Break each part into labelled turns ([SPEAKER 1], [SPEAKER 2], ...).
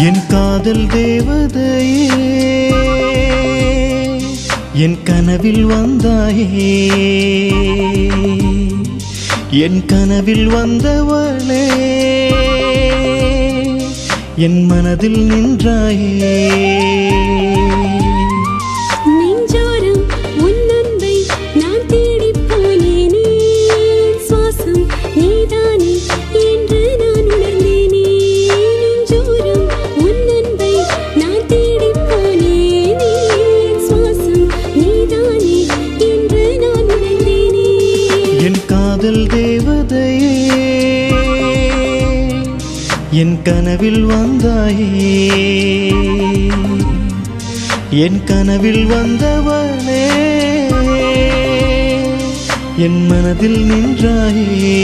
[SPEAKER 1] என் காதல் தேவதையே என் கனவில் வந்தாயே என் கனவில் வந்தவளே என் மனதில் நின்றாயே
[SPEAKER 2] நெஞ்சோரம் உன் அன்பை நான் தேடிப் போனேனே சுவாசம் நீதானே என்று நான் உணர்ந்தேனே நெஞ்சோரம் உன் அன்பை நான் தேடிப் போனேனே சுவாசம் நீதானே என்று நான் உணர்ந்தேனே
[SPEAKER 1] என் காதல் தேவதையே என் கனவில் வந்தாயே என் கனவில் வந்தவளே என் மனதில் நின்றாயே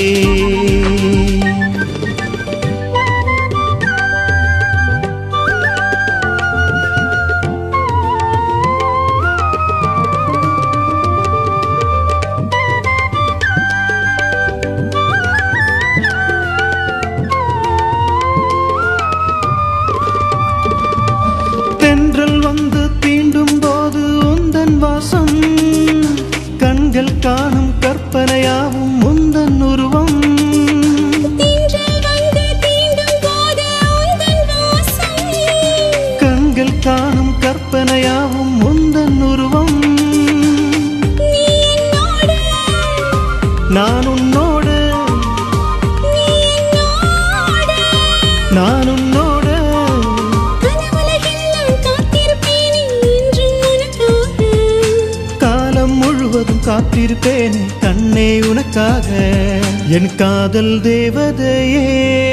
[SPEAKER 1] தென்றல் வந்து தீண்டும் போது உந்தன் வாசம் கண்கள் காணும் கற்பனையாவும் உந்தன் உருவம்
[SPEAKER 2] தென்றல் வந்து தீண்டும் போது உந்தன் வாசம்
[SPEAKER 1] கண்கள் காணும் கற்பனையாவும் உந்தன் உருவம்
[SPEAKER 2] நீ என்னோடு
[SPEAKER 1] நான் உன்னோடு
[SPEAKER 2] நீ என்னோடு
[SPEAKER 1] நான் உன்னோடு
[SPEAKER 2] கனவுலகெல்லாம் காத்திருப்பேனே என்றும் உனக்காக
[SPEAKER 1] காலம் முழுவதும் காத்திருப்பேனே கண்ணே உனக்காக என் காதல் தேவதையே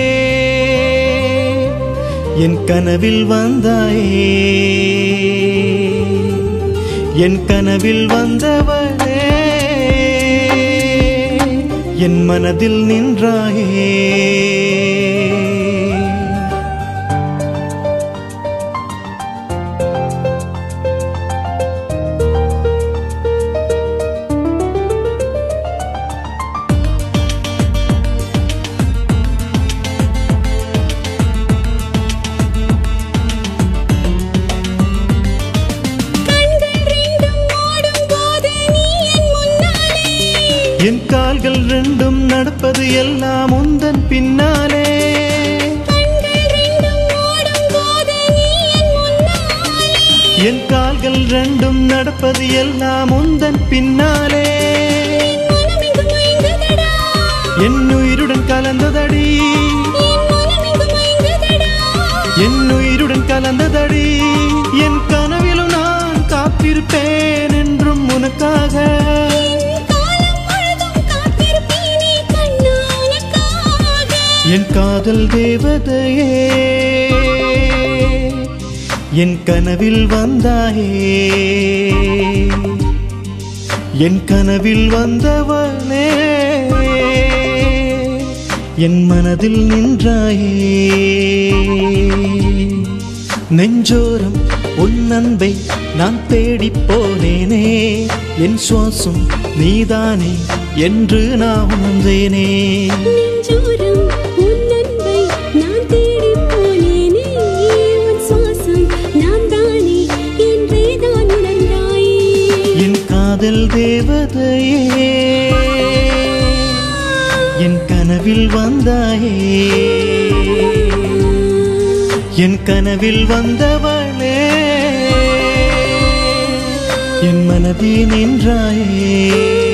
[SPEAKER 1] என் கனவில் வந்தாயே என் கனவில் வந்தவளே என் மனதில் நின்றாயே
[SPEAKER 2] கண்கள் ரெண்டும் ஓடும் போது நீ என் முன்னாலே
[SPEAKER 1] என் கால்கள் ரெண்டும் நடப்பது எல்லாம் உந்தன் பின்னாலே
[SPEAKER 2] கண்கள் ரெண்டும் ஓடும் போது நீ என் முன்னாலே
[SPEAKER 1] என் கால்கள் ரெண்டும் நடப்பது எல்லாம் உந்தன் பின்னாலே
[SPEAKER 2] மனமெங்கும் மயங்குதடா
[SPEAKER 1] என் உயிருடன் கலந்ததடி
[SPEAKER 2] என் மனமெங்கும் மயங்குதடா
[SPEAKER 1] என் உயிருடன் கலந்ததடி என் கனவிலும் நான் காத்திருப்பேன் என்றும் உனக்காக
[SPEAKER 2] என் காலம் முழுதும் காத்திருப்பேனே கண்ணா உனக்காக
[SPEAKER 1] என் காதல் தேவதையே என் கனவில் வந்தாயே என் கனவில் வந்தவளே என் மனதில் நின்றாயே நெஞ்சோரம் உன் அன்பை நான் தேடிப் போனேனே என் சுவாசம் நீதானே என்று நான் உணர்ந்தேனே
[SPEAKER 2] நெஞ்சோரம் உன் அன்பை நான் தேடிப் போனேனே உன் சுவாசம் நான் தானே என்றே தான் உணர்ந்தாயே
[SPEAKER 1] என் காதல் தேவதையே என் கனவில் வந்தாயே என் கனவில் வந்தவளே என் மனதில் நின்றாயே